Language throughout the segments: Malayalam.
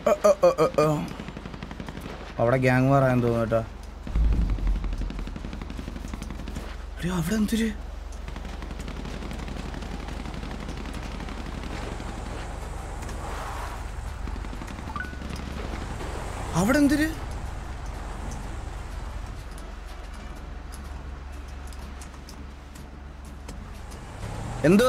ഓ, ഓ, ഓ, ഓ, ഓ. അവിടെ ഗ്യാങ് പറയാൻ തോന്നുന്നു കേട്ടോ എടീ, അവിടെ എന്തൊരു അവിടെ എന്തൊരു എന്തോ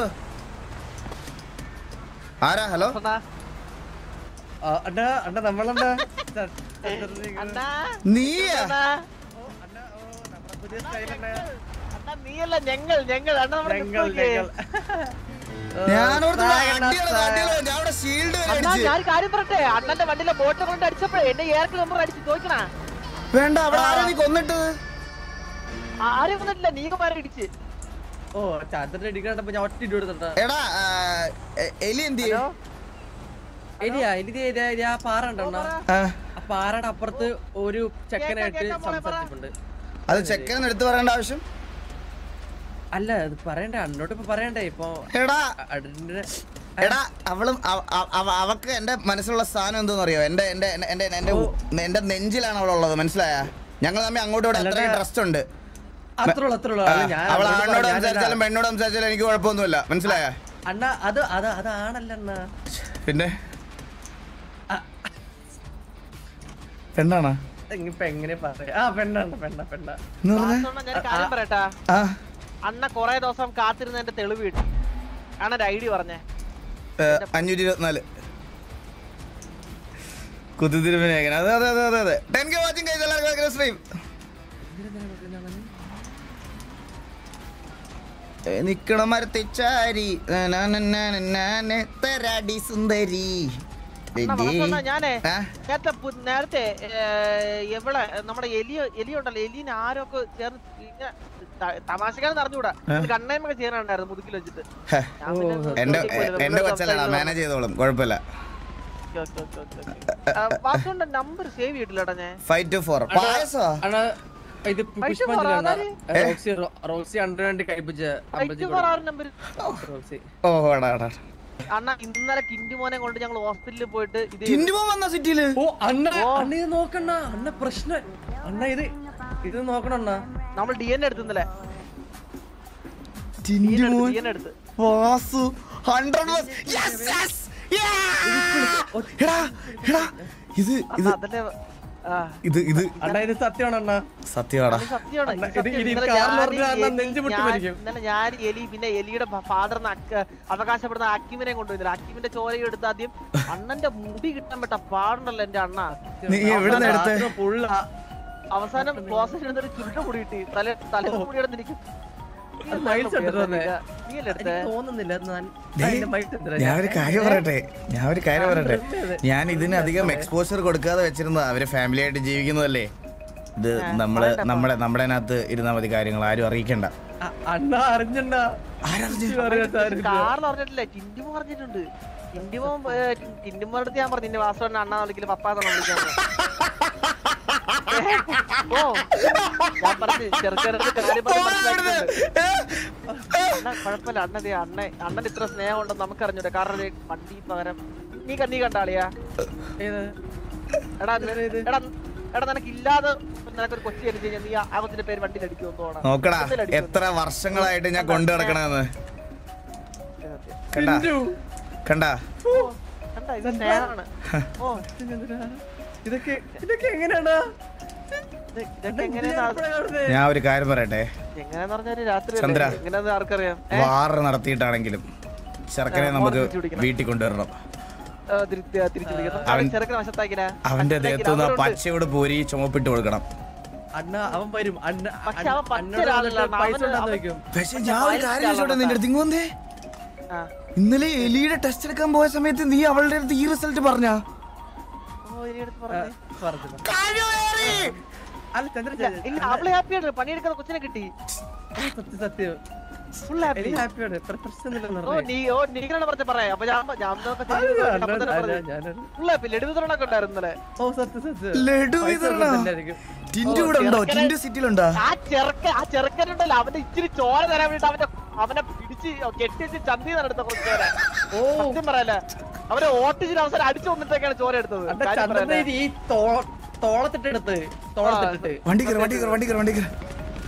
ആരാ ഹലോ ആ, അണ്ണാ അണ്ണാ നമ്മളണ്ണാ അണ്ണാ നീയാ അണ്ണാ അണ്ണാ ഓ നമ്മുടെ പുതിയ സ്റ്റൈൽ അണ്ണാ അണ്ണാ നീയല്ല ഞങ്ങൾ ഞങ്ങൾ അണ്ണ നമ്മുടെ ഞങ്ങൾ gift നോക്കിയേ. ഞങ്ങൾ ഞാനോർത്ത് സായ അണ്ണാ, അടിയാണ്, സായ. അടിയാണ്. ഞാൻ അവിടെ ഷീൽഡ് അണ്ണാ ഞാൻ ഒരു കാര്യം പറട്ടെ അണ്ണന്റെ വണ്ടിയിലെ ബോട്ട് കൊണ്ട് അടിച്ചപ്പോഴേ എന്റെ ഏർക്ക് നമ്പർ അടിച്ച് ചോദിക്കണ വേണ്ട അവിടെ ആരാ നീ കൊന്നിട്ടത് ആരും വന്നിട്ടില്ല നീക്കുമാരെ ഇടിച്ച് ഓ ചാത്തന്റെ അടിക്കണ്ടപ്പോ ഞാൻ ഒറ്റ ഇട്ട് കൊടുത്തിട്ടാ എടാ ആ, എ- എലി എന്ത് ചെയ്യും? ഹലോ എലിയാ എലി ആ പാറ ഉണ്ടണ്ണ ആ, ആ പാറയുടെ അപ്പുറത്ത് ഒരു ചെക്കനായിട്ട് കേക്കാം, മോളെ പറ. സംസാരിച്ചിട്ടുണ്ട് അത് ചെക്കൻ എടുത്തു പറയേണ്ട ആവശ്യം അല്ല അത് പറയണ്ടേ അന്നോട്ട് ഇപ്പൊ പറയണ്ടേ ഇപ്പൊ എടാ അടിന്റെ എടാ അവളും അവ- അവ- അവ- അവക്ക് എന്റെ മനസ്സിലുള്ള സ്ഥാനം എന്തോന്ന് അറിയോ എന്റെ എന്റെ എന്റെ എന്റെ എന്റെ എന്റെ നെഞ്ചിലാണ് അവളുള്ളത് മനസ്സിലായ ഞങ്ങൾ തമ്മിൽ അങ്ങോട്ടും ഇവിടെ അത്രയും അല്ലടാ. ട്രസ്റ്റ് ഉണ്ട് അത്രേ ഉള്ളൂ അത്രേ ഉള്ളൂ അല്ല, ഞാൻ അവൾ അന്നോട് ആണോട് പറഞ്ഞ- സംസാരിച്ചാലും പെണ്ണോട് സംസാരിച്ചാലും എനിക്ക് കുഴപ്പമൊന്നുമില്ല മനസ്സിലായ അണ്ണ അത് അത് അതാണല്ല അണ്ണ പിന്നെ ആ. പെണ്ണാണോ ഇപ്പൊ എങ്ങനെ പറയാ ആ പെണ്ണാണ് പെണ്ണ പെണ്ണ എന്ന് പറഞ്ഞേ വാസവണ്ണ, ഞാൻ ഒരു കാര്യം പറയട്ടാ ആ അണ്ണ കൊറേ ദിവസം കാത്തിരുന്നതിന്റെ തെളിവ് കിട്ടി ആണ് ഒരു ഐഡി പറഞ്ഞേ ഏ, അഞ്ഞൂറ്റി ഇരുപത്തിനാല് കുത്തിത്തിരുമേഖന അതെ അതെ അതെ അതെ അതെ ടെൻ കെ വാച്ചിങ് കഴിച്ച എല്ലാവർക്കും ഭയങ്കര സ്ട്രീം നിക്കണ മരത്തിച്ചാരി തരാടി സുന്ദരി അണ്ണാ, വാസവണ്ണ, ഞാനേ ആ? നേരത്തെ പു- നേരത്തെ എവിടെ നമ്മുടെ എലി എലി ഉണ്ടല്ലോ എലിനെ ആരൊക്കെ ചേർന്ന് ഇങ്ങനെ ത- തമാശക്കാരെന്ന് അറിഞ്ഞൂടാ കണ്ണേമൊക്കെ ചേരാണ്ടായിരുന്നു മുതുക്കിൽ വെച്ചിട്ട് ഹെ, ഞാൻ പിന്നെ എന്റെ നോക്കി പോയില്ല. എന്റെ വെറുതെ കൊച്ചല്ലടാ സംസാരിച്ച് മാനേജ് ചെയ്തോളും കുഴപ്പമില്ല okay, okay, okay, okay, okay. ആ, വാസുവിന്റെ നമ്പർ സേവ് ചെയ്തിട്ടില്ലടാ ഞാൻ ഫൈവ് ടു ഫോർ പായസോ അണ്ണ ഇത് പൈസ പുഷ്പാഞ്ജലിയാണ് പോരാ, റോക്സി റോക്സി അണ്ടർ വേണ്ടി കഴിപ്പിച്ച ഫൈറ്റ് ഫോർ ആറ് നമ്പർ റോക്സി ഓ എടാ എടാ അണ്ണ ഇന്നലെ കിൻഡു മോനെ കൊണ്ട് ഞങ്ങൾ ഹോസ്പിറ്റലിൽ പോയിട്ട് ഇത് ടിൻഡുമോ വന്ന സിറ്റിയില് ഓ അണ്ണ അണ്ണ ഇത് നോക്കണ്ണ അണ്ണ പ്രശ്നം അണ്ണ ഇത് ഇത് നോക്കണം അണ്ണ നമ്മൾ ഡി എൻ എടുത്തു ഇന്നലെ ടിൻഡുമോൻ ഡി എൻ എടുത്ത് വാസു ഹൺഡ്രഡ് യെസ് യെസ് എടാ എടാ ഇത് ഇത് അണ്ണാ, അതിന്റെ ആ, ഇത് ഇത് അണ്ണ ഇത് സത്യമാണ് അണ്ണ സത്യമാടാ ഇത് സത്യമാണ് അണ്ണാ, ഇത് ഇത് സത്യം. ഇത് ഇന്നലെ കാറിൽ ഞാൻ പറഞ്ഞാ അണ്ണാ എലി- നെഞ്ച് പൊട്ടി ഞാൻ- മരിക്കും. ഇന്നലെ ഞാൻ എലി പിന്നെ എലിയുടെ ഫാദറിന് അവകാശപ്പെടുന്ന അക്കിമിനെ കൊണ്ടുവന്നില്ല അക്കിമിന്റെ ചോരയും എടുത്ത് ആദ്യം അണ്ണന്റെ മുടി കിട്ടാൻ പറ്റ പാടുണ്ടല്ലോ എന്റെ അണ്ണ നീ എവിടുന്ന് എടുത്ത് പുള്ള അവസാനം ക്ലോസിൽ ഇരുന്നൊരു ചുരുട്ട മുടി കിട്ടി തല തല മുടി എടുത്തിരിക്കും മൈൽസ് എടുത്തത് നീ അല്ലേ എടുത്തേ തോന്നുന്നില്ല ഞാൻ- ദേ, അതിന്റെ മൈൽസ് എടുത്തതാ. ഞാൻ ഒരു കാര്യം പറയട്ടെ ഞാൻ ഒരു കാര്യം പറയട്ടെ ഞാൻ ഇതിന് അധികം എക്സ്പോഷർ കൊടുക്കാതെ വെച്ചിരുന്നതാ അവര് ഫാമിലി ആയിട്ട് ജീവിക്കുന്നതല്ലേ ഇത് നമ്മള് നമ്മളെ നമ്മുടെ അതിനകത്ത് ഇരുന്നാ മതി കാര്യങ്ങൾ ആരും അറിയിക്കണ്ട അ- അണ്ണ അറിഞ്ഞണ്ട കാറിൽ പറഞ്ഞിട്ടില്ലേ ടിൻഡുമോ പറഞ്ഞിട്ടുണ്ട് ടിൻഡുമോ ടിൻഡുമോ അടുത്ത് ഞാൻ പറഞ്ഞു നിന്റെ വാസവണ്ണ അണ്ണ വിളിക്കില്ല പപ്പാ തന്നെ വിളിക്കാൻ ഓ ഞാൻ പറഞ്ഞു ചെറുക്കരുടെ കാര്യം പറഞ്ഞ് മനസ്സിലാക്കിയിട്ടുണ്ട്. അണ്ണ കുഴപ്പമില്ല അണ്ണ ദേ അണ്ണ അണ്ണൻ ഇത്ര സ്നേഹം ഉണ്ടെന്ന് നമുക്ക് അറിഞ്ഞൂടെ കാരണം ദേ വണ്ടി പകരം നീ കണ്ണീ കണ്ടാളിയാ എടാ ഇത് എടാ എടാ നിനക്ക് ഇല്ലാതെ നിനക്കൊരു കൊച്ചി ജനിച്ചു കഴിഞ്ഞാൽ നീ ആ- ആ കൊച്ചിന്റെ പേര് വണ്ടിയിൽ അടിക്കുമെന്ന് തോന്നണം നോക്കടാ എത്ര വർഷങ്ങളായിട്ട് ഞാൻ കൊണ്ടു നടക്കണെന്ന് കണ്ടാ കണ്ടാ കണ്ടാ ഇത് സ്നേഹമാണ് ഓ ഇതൊക്കെ ഇതൊക്കെ എങ്ങനെയാടാ ഇത് ഇതൊക്കെ എങ്ങനെയാ ഞാൻ ഒരു കാര്യം പറയട്ടെ എങ്ങനെയാന്ന് പറഞ്ഞാല് രാത്രി ചന്ദ്ര. എങ്ങനെയാന്ന് ആർക്കറിയാം ഏ? വാറ് നടത്തിയിട്ടാണെങ്കിലും ചെറുക്കനെ ആ, നമുക്ക് മോനെ തിരിച്ചു പിടിക്കണം. വീട്ടിൽ കൊണ്ടുവരണം ആ, തിരിച്ച് തിരിച്ചു വിളിക്കണം അവൻ- ചെറുക്കനെ വശത്താക്കിനാ അവന്റെ ദേഹത്തു നിന്ന് ആ പച്ചയോട് പോരി ചുമപ്പിട്ട് കൊടുക്കണം അണ്ണ അവൻ വരും അണ്ണ പക്ഷെ അവൻ പച്ച അണ്ണോട് ഒരാളല്ല, വന്നിട്ട് പൈസ അവന് ഉണ്ടാന്ന് അവൻ- വെക്കും പക്ഷെ ഞാൻ ഒരു കാര്യം ചോദിച്ചോട്ടെ നിന്റെ അടുത്ത് ഇങ്ങ് വന്നേ ആ. ഇന്നലെ എലിയുടെ ടെസ്റ്റ് എടുക്കാൻ പോയ സമയത്ത് നീ അവളുടെ അടുത്ത് ഈ റിസൾട്ട് പറഞ്ഞ ഓ, ഇനി എടുത്ത് പറഞ്ഞേ. പറഞ്ഞു അല്ല ചന്ദ്ര ഇല്ല അവള് ഹാപ്പിയാണ് പണിയെടുക്കുന്ന കൊച്ചിനെ കിട്ടി സത്യം സത്യം ഫുൾ ഹാപ്പി എനിക്ക് ഹാപ്പിയാണ് പ്രശ്നമില്ലെന്ന് ഓ നീ ഓ നീങ്ങളാണ് പറഞ്ഞ പറയാ അപ്പൊ ഞാൻ ഞാൻ ഇതൊക്കെ ചെയ്തു. ഫുൾ ഹാപ്പി ലഡുവിതരണൊക്കെ ഉണ്ടായിരുന്നു ഇന്നലെ ഓ സത്യം സത്യം ലഡു പൈസ വിതരണ കൊടുത്തില്ലായിരിക്കും. ടിൻഡു ഇവിടെ ഉണ്ടോ ടിൻഡു സിറ്റിയിലുണ്ടോ ആ ചെറുക്ക ആ ചെറുക്കനുണ്ടല്ലോ അവന്റെ ഇച്ചിരി ചോര തരാൻ വേണ്ടിട്ട് അവന്റെ അവനെ പിടിച്ച് കെട്ടി വെച്ച് ചന്തി നടത്ത കുറച്ച് നേരം ഓ സത്യം പറയല അവരെ ഓട്ടിച്ചിട്ട് അവസരം അടിച്ചു വന്നിട്ടൊക്കെയാണ് ചോര എടുത്തത് അണ്ണ കാര്യം ചന്ദ്രനെ പറയട്ടെ. ഈ തോ- തോളത്തിട്ടെടുത്ത് തോളത്തിട്ടിട്ട് വണ്ടി കയറി വണ്ടി കയറി വണ്ടി കയറി വണ്ടി കയറി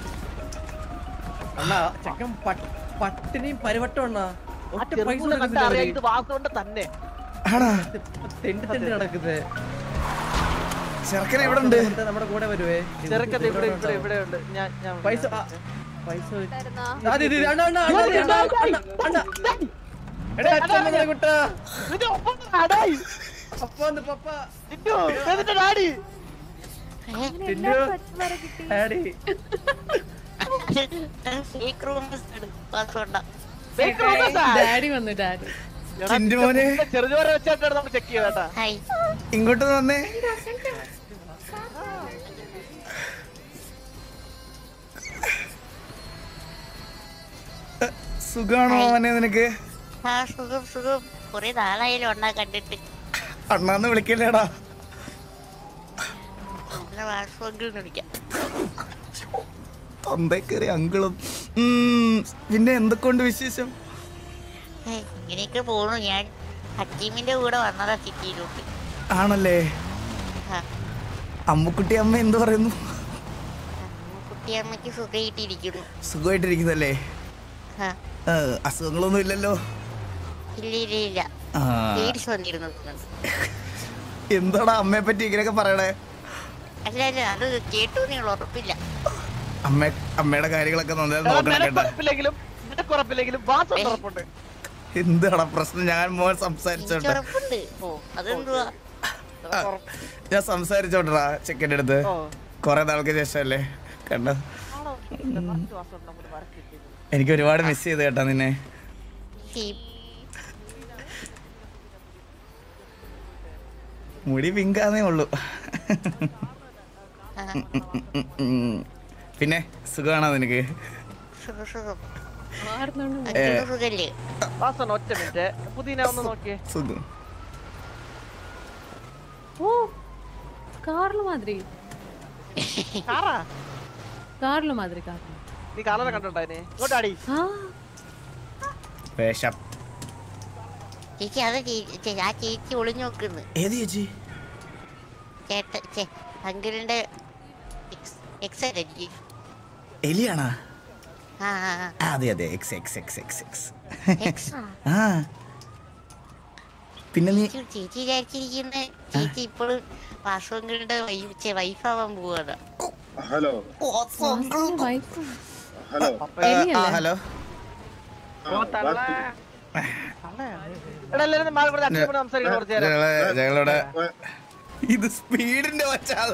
അണ്ണ ചെക്കൻ പട്ട്- പട്ടിണിയും പരിവട്ടം അണ്ണ ആ ഒറ്റ പൈസ ചെറുപ്പം കണ്ടാ അറിയാം ഇത് വാസുകൊണ്ട് തന്നെ ആടാ തെണ്ടി തെണ്ടി നടക്കുന്നത് ചെറുക്കൻ എവിടെ ഉണ്ട് നമ്മുടെ കൂടെ വരുവേ ചെറുക്കത്ത് ഇവിടെ ഇവിടെ ഇവിടെ ഉണ്ട് ഞാൻ ഞാൻ പൈസ ആ, പൈസ അത് ഇത് ഇത് അണ്ണ അണ്ണ അണ്ണ അണ്ണ അണ്ണ അണ്ണ അണ്ണ എടാ അച്ഛൻ വന്നേ കുട്ടാ നിന്റെ ഒപ്പം അടായി അപ്പ വന്ന് പപ്പ നിന്റെ എന്നിട്ട് daddy Tindu daddy Fake rumors ആ. ഡാഡി വന്നു ഡാഡി എടാ, ചിന്റു മോനെ നിന്റെ ചെറുചോര വെച്ചിട്ടാണ് നമ്മൾ ചെക്ക് ചെയ്തേട്ടാ ഇങ്ങോട്ട് വന്നേ സുഖാണോ മോനെ നിനക്ക് ആ സുഖം സുഖം കുറെ നാളായാലും ഒന്നാ കണ്ടിട്ട് അണ്ണാന്ന് വിളിക്കല്ലേടാ എന്നാ വാസുവെങ്കിൽ വിളിക്കാം തൊന്തേ കയറി അങ്കിളും ഉം, പിന്നെ എന്തൊക്കെയുണ്ട് വിശേഷം ഏയ്, ഇങ്ങനെയൊക്കെ പോണു ഞാൻ ഹക്കീമിന്റെ കൂടെ വന്നതാ സിറ്റിയിലോട്ട് ആണല്ലേ ആ, അമ്മുക്കുട്ടി അമ്മ എന്ത് പറയുന്നു കുട്ടിയമ്മയ്ക്ക് സുഖമായിട്ടിരിക്കുന്നു സുഖമായിട്ടിരിക്കുന്നല്ലേ ആ, ആ, അസുഖങ്ങളൊന്നും ഇല്ലല്ലോ ഇല്ല ഇല്ല ഇല്ല ആ, പേടിച്ച് വന്നിരുന്നു എന്താടാ അമ്മയെ പറ്റി ഇങ്ങനെയൊക്കെ പറയണേ അല്ല അല്ല അത് കേട്ടു നിങ്ങൾ ഉറപ്പില്ല അമ്മ അമ്മയുടെ കാര്യങ്ങളൊക്കെ നന്നായി എടാ, നോക്കണം കേട്ടാ നിനക്കുറപ്പില്ലെങ്കിലും നിനക്കുറപ്പില്ലെങ്കിലും വാസം ഉറപ്പുണ്ട് എന്താടാ പ്രശ്നം ഞാൻ മോൻ എനിക്ക് സംസാരിച്ചോട്ടെ ഉറപ്പുണ്ട് ഓ അതെന്തുവാ ആ, ഞാൻ സംസാരിച്ചോട്ടടാ ചെക്കൻ്റെ അടുത്ത് ഓ. കൊറേ നാൾക്ക് ശേഷമല്ലേ കണ്ട ആണോ? ഇത് first വാസം നമ്മൾ വരക്ക് ഇട്ടത്. എനിക്ക് ഒരുപാട് മിസ് ചെയ്ത് കേട്ടാ നിന്നെ ഈ മുടി പിങ്കാന്നേ ഉള്ളൂ ആ, ഉം. പിന്നെ സുഖമാണോ നിനക്ക് സുഖം സുഖം ആർന്നാണ് അച്ഛന് സുഖല്ലേ വാസൻ ഒറ്റ മിനിറ്റ് പുതിന ഒന്ന് നോക്കിയേ സുഖം ஓ கார்ல மாதிரி കാറാ கார்ல மாதிரி கார்ல നീ കാലനെ കണ്ടോണ്ടായിനെ ഇങ്ങോട്ടാടി ஆ വേഷം ചേച്ചി അത് ചേ- ചേ- ആ ചേച്ചി ഒളിഞ്ഞു നോക്കുന്നു ഏത് ചേച്ചി ചേട്ട ചേ അങ്കിളിന്റെ എക്സ് അല്ലേ എലിയാണാ ആ ആ ആ, അതെ അതെ X X X X X X ആ പിന്നെ നീ ചേച്ചി ചേച്ചി വിചാരിച്ചിരിക്കുന്ന ചേച്ചി ഇപ്പോഴും വാസുവങ്ങളുടെ വൈഫാവാൻ പോവാണ് ഹലോ வைஃப் ഹലോ ആ, എലിയല്ലേ? ആ, ഹലോ ഓ തള്ള എടാ എല്ലാരും മാറി കൂടെ അച്ഛൻ കൂടെ സംസാരിക്കണം കുറച്ച് നേരം ഞങ്ങള് ഞങ്ങളുടെ ഇത് സ്പീഡിന്റെ വച്ചാൽ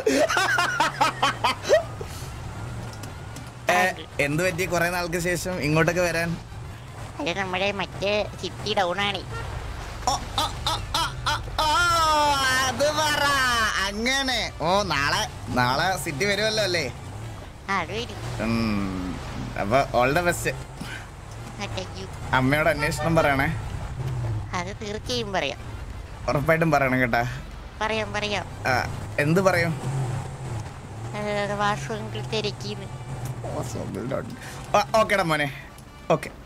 എന്ത് പറ്റി കുറെ നാൾക്ക് ശേഷം ഇങ്ങോട്ടൊക്കെ വരാൻ അത് നമ്മുടെ മറ്റേ സിറ്റി ഡൗൺ ആണ് ഓ, ഓ, ഓ, ഓ, ഓ, ഓ, അത് പറ അങ്ങനെ ഓ നാളെ നാളെ സിറ്റി വരുമല്ലോ അല്ലേ ആ അത് വരും ഉം, അപ്പൊ ഓൾ ദ ബെസ്റ്റ് ആ, thank you. അമ്മയോട് അന്വേഷണം പറയണേ അത് തീർച്ചയായും പറയാം ഉറപ്പായിട്ടും പറയണം കേട്ടാ പറയാം പറയാം ആ, എന്ത് പറയും അത് വാസു അങ്കിൾ തിരക്കിന്ന് ഓക്കേടാ മോനെ ഓക്കെ